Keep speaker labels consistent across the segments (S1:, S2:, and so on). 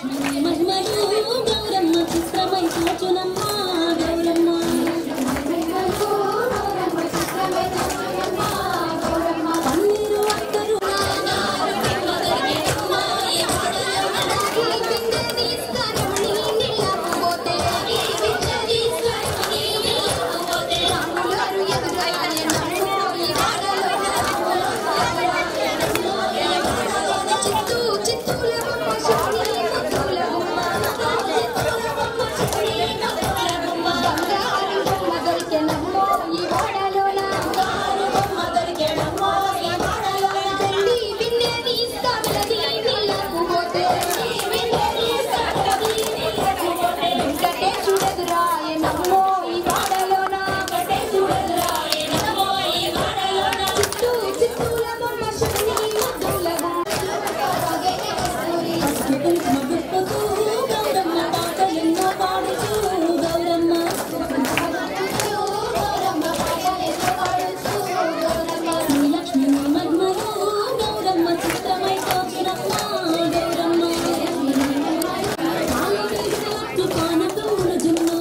S1: శ్రీలక్ష్మి మహిమలు గౌరమ్మ చిత్రమై తోచునమ్మ గౌరమ్మ పన్నీరు అత్తరు మగుప్పకు గౌరమ్మ పాటలెన్నో పాడుచు గౌరమ్మ శ్రీలక్ష్మి మహిమలు గౌరమ్మ చిత్రమై తోచునమ్మ గౌరమ్మ ఆలమీదు పానకముల జున్ను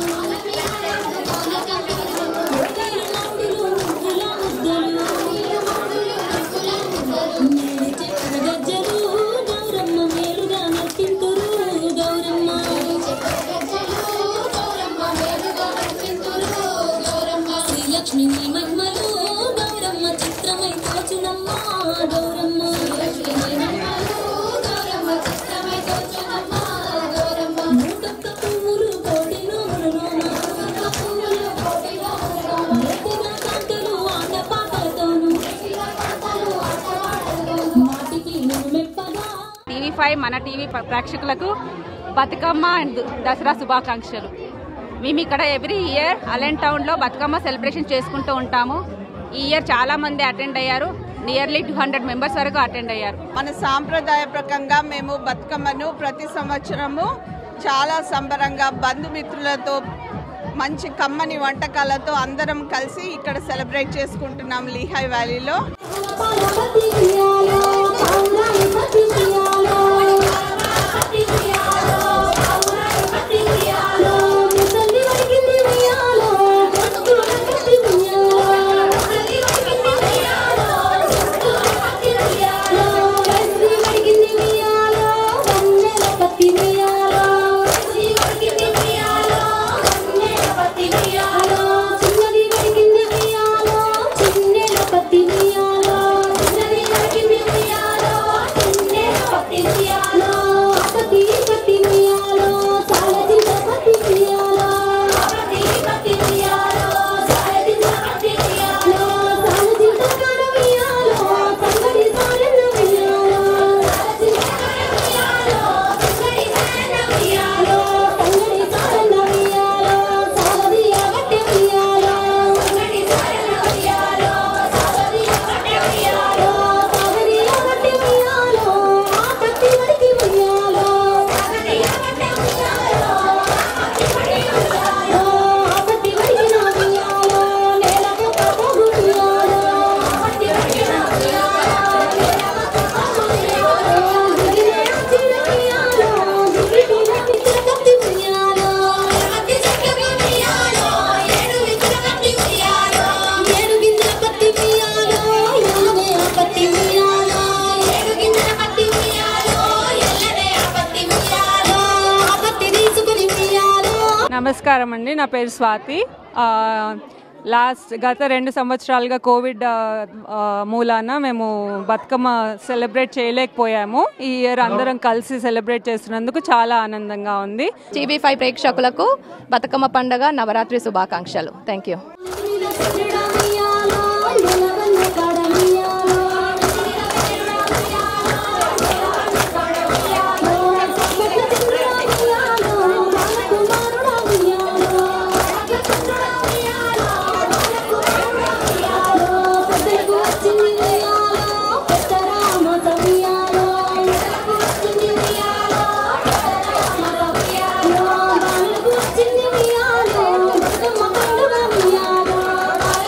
S1: కోకిలమౌడులు ముగ్గుల ముద్దలు మేడి చక్కెర గజ్జలు గౌరమ్మ మేలుగా నర్తింతురు గౌరమ్మ శ్రీలక్ష్మి మహిమలు గౌరమ్మ చిత్రమై తోచునమ్మ గౌరమ్మ నూటొక్క పువ్వులు కోటి నూరులోన ఎత్తుగా కాంతులు ఆటపాటలతోను మాటికి నువ్వు మెప్పగా
S2: టీవీ ఫైవ్ మన టీవీ ప్ర- ప్రేక్షకులకు బతుకమ్మ అండ్ దసరా శుభాకాంక్షలు మేము ఇక్కడ ఎవ్రీ ఇయర్ అలెన్ టౌన్లో బతుకమ్మ సెలబ్రేషన్ చేసుకుంటూ ఉంటాము ఈ ఇయర్ చాలా మంది అటెండ్ అయ్యారు నియర్లీ టూ హండ్రెడ్ మెంబర్స్ వరకు అటెండ్ అయ్యారు
S3: మన సాంప్రదాయప్రకంగా మేము బతుకమ్మను ప్రతి సంవత్సరము చాలా సంబరంగా బంధుమిత్రులతో మంచి కమ్మని వంటకాలతో అందరం కలిసి ఇక్కడ సెలబ్రేట్ చేసుకుంటున్నాం లీహాయ్ వ్యాలీలో
S1: పాలపతి ఉయ్యాలో పౌరాణి పతి ఉయ్యాలో పతి ఉయ్యాలో ముసలి వడికింది ఉయ్యాలో కొట్టుకుల పతి ఉయ్యాలో ముసలి వడికింది ఉయ్యాలో కొట్టుకుల పతి ఉయ్యాలో వస్త్రి వడికింది ఉయ్యాలో వన్నెల పతి ఉయ్యాలో వస్త్రి వడికింది ఉయ్యాలో వన్నెల పతి ఉయ్యాలో చిన్నది వడికింది ఉయ్యాలో చిన్నెల పతి ఉయ్యాలో చిన్నది వడికింది ఉయ్యాలో చిన్నెల పతి ఉయ్యాలో పతి పతి ఉయ్యాలో సాలదిన పతి ఉయ్యాలో పతి పతి ఉయ్యాలో సాలదిన పతి ఉయ్యాలో సాలదిన కర ఉయ్యాలో సంగడి సాలన ఉయ్యాలో సాలదిన కర ఉయ్యాలో సంగడి సాలన ఉయ్యాలో సంగడి సాలన ఉయ్యాలో సాలది అవట్టె ఉయ్యాలో సంగడి సాలన ఉయ్యాలో సాలది అవట్టె ఉయ్యాలో సాలది అవట్టె ఉయ్యాలో ఆ పత్తి వడికి ఉయ్యాలో సాలది అవట్టె ఉయ్యాలో ఆ పత్తి వడికి ఉయ్యాలో ఆ పత్తి వడికి నా ఉయ్యాలో నేలకు పోగు ఉయ్యాలో ఆ పత్తి వడికి నా ఉయ్యాలో నేలకు పోగు ఉయ్యాలో గిరినే చిన్న ఉయ్యాలో గిరిటి నచ్చిన కత్తి ఉయ్యాలో కత్తి చక్కగా ఉయ్యాలో ఏడు విచ్చిన కత్తి ఉయ్యాలో ఏడు గింజల పత్తి ఉయ్యాలో ఎల్లనే ఆ పత్తి ఉయ్యాలో ఏడు గింజల పత్తి ఉయ్యాలో ఎల్లనే ఆ పత్తి ఉయ్యాలో ఆ పత్తి తీసుకుని ఉయ్యాలో
S4: నమస్కారం అండి నా పేరు స్వాతి ఆ, లాస్ట్ గత రెండు సంవత్సరాలుగా కోవిడ్ ఆ, ఆ, మూలాన మేము బతుకమ్మ సెలబ్రేట్ చేయలేకపోయాము ఈ ఇయర్ అందరం కలిసి సెలబ్రేట్ చేస్తున్నందుకు చాలా ఆనందంగా ఉంది
S5: టీవీ ఫైవ్ ప్రేక్షకులకు బతుకమ్మ పండుగ నవరాత్రి శుభాకాంక్షలు థ్యాంక్ యూ
S1: శ్రీరామియాలో నిలవన్న కడమియాలో ఉయ్యాలో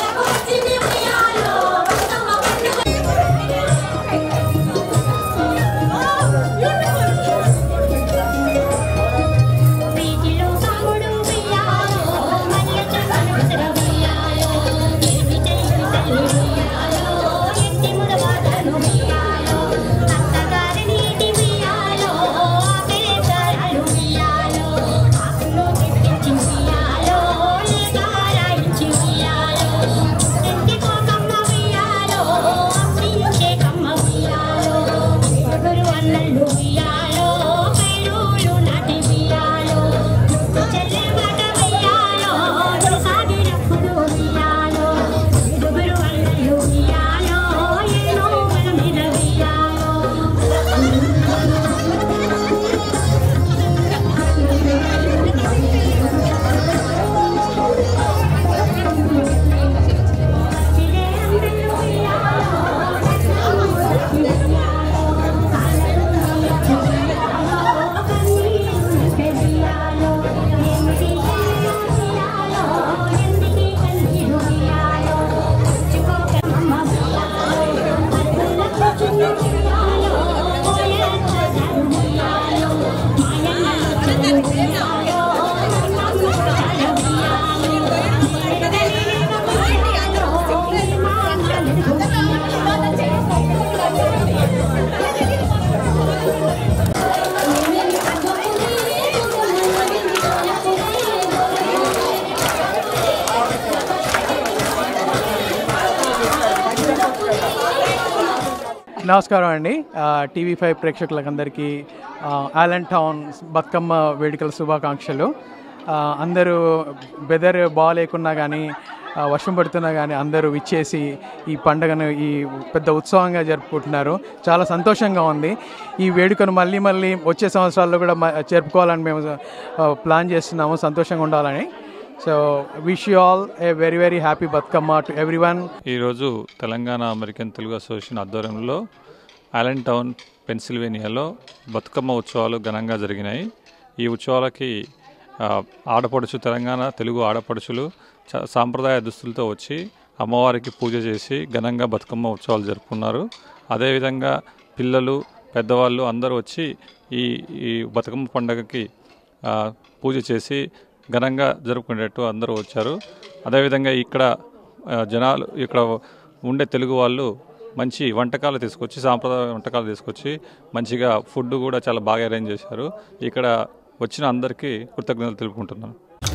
S6: నమస్కారం అండి టీవీ ఫైవ్ ప్రేక్షకులకందరికీ ఆలన్ టౌన్ బతుకమ్మ వేడుకల శుభాకాంక్షలు ఆ, అందరూ వెదర్ బాగాలేకున్నా కానీ ఆ, వర్షం పడుతున్నా కానీ అందరూ విచ్చేసి ఈ పండుగను ఈ పెద్ద ఉత్సవంగా జరుపుకుంటున్నారు చాలా సంతోషంగా ఉంది ఈ వేడుకను మళ్ళీ మళ్ళీ వచ్చే సంవత్సరాల్లో కూడా మ- జరుపుకోవాలని మేము ఆ, ప్లాన్ చేస్తున్నాము సంతోషంగా ఉండాలని so wish you all a very very happy Bathukamma to everyone
S7: ఈరోజు తెలంగాణ అమెరికన్ తెలుగు అసోసియేషన్ ఆధ్వర్యంలో ఆలన్ టౌన్ పెన్సిల్వేనియాలో బతుకమ్మ ఉత్సవాలు ఘనంగా జరిగినాయి ఈ ఉత్సవాలకి ఆ, ఆడపడుచు తెలంగాణ తెలుగు ఆడపడుచులు చ- సాంప్రదాయ దుస్తులతో వచ్చి అమ్మవారికి పూజ చేసి ఘనంగా బతుకమ్మ ఉత్సవాలు జరుపుకున్నారు అదేవిధంగా పిల్లలు పెద్దవాళ్ళు అందరూ వచ్చి ఈ ఈ బతుకమ్మ పండుగకి ఆ, పూజ చేసి ఘనంగా జరుపుకునేటట్టు అందరూ వచ్చారు అదేవిధంగా ఇక్కడ ఆ, జనాలు ఇక్కడ ఉండే తెలుగు వాళ్ళు మంచి వంటకాలు తీసుకొచ్చి సాంప్రదాయ వంటకాలు తీసుకొచ్చి మంచిగా ఫుడ్ కూడా చాలా బాగా అరేంజ్ చేశారు ఇక్కడ వచ్చిన అందరికీ కృతజ్ఞతలు తెలుపుకుంటున్నాను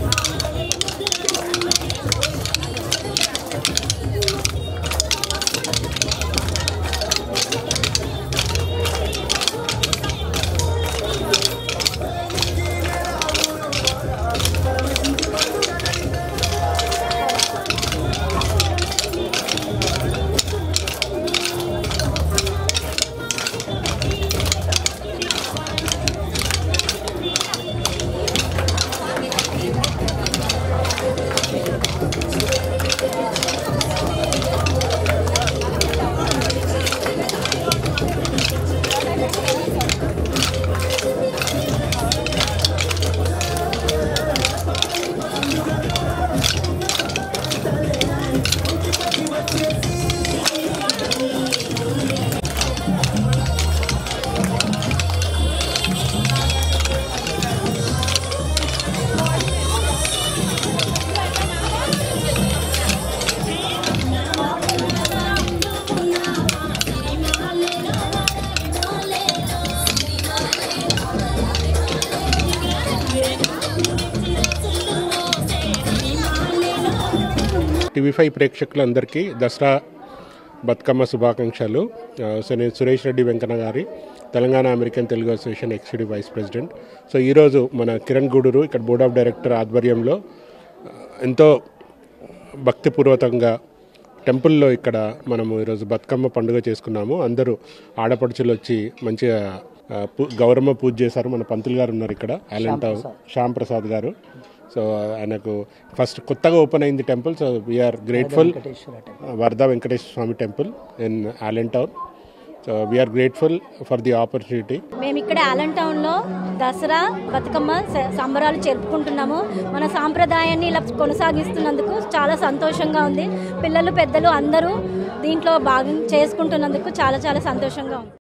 S8: టీవీ ఫైవ్ ప్రేక్షకులందరికీ దసరా బతుకమ్మ శుభాకాంక్షలు ఆ, సో నేను సురేష్ రెడ్డి వెంకన్న గారి Telangana American Telugu association executive vice president so ఈరోజు మన కిరణ్ గూడూరు ఇక్కడ బోర్డ్ ఆఫ్ డైరెక్టర్ ఆధ్వర్యంలో ఆ, ఎంతో భక్తిపూర్వకంగా టెంపుల్లో ఇక్కడ మనము ఈరోజు బతుకమ్మ పండుగ చేసుకున్నాము అందరూ ఆడపడుచులు వచ్చి మంచిగా ఆ, పూ గౌరమ్మ పూజ చేశారు మన పంతులు గారు ఉన్నారు ఇక్కడ ఆలంట శ్యామ్ ప్రసాద్ గారు సో ఆయనకు ఫస్ట్ కొత్తగా ఓపెన్ అయింది temple so we are grateful Varada Venkateswara Swamy temple in Allentown so we are grateful for the opportunity
S1: మేము ఇక్కడ ఆలన్ టౌన్లో దసరా బతుకమ్మ స- సంబరాలు జరుపుకుంటున్నాము మన సాంప్రదాయాన్ని ఇలా కొనసాగిస్తున్నందుకు చాలా సంతోషంగా ఉంది పిల్లలు పెద్దలు అందరూ దీంట్లో భాగం చేసుకుంటున్నందుకు చాలా చాలా సంతోషంగా ఉంది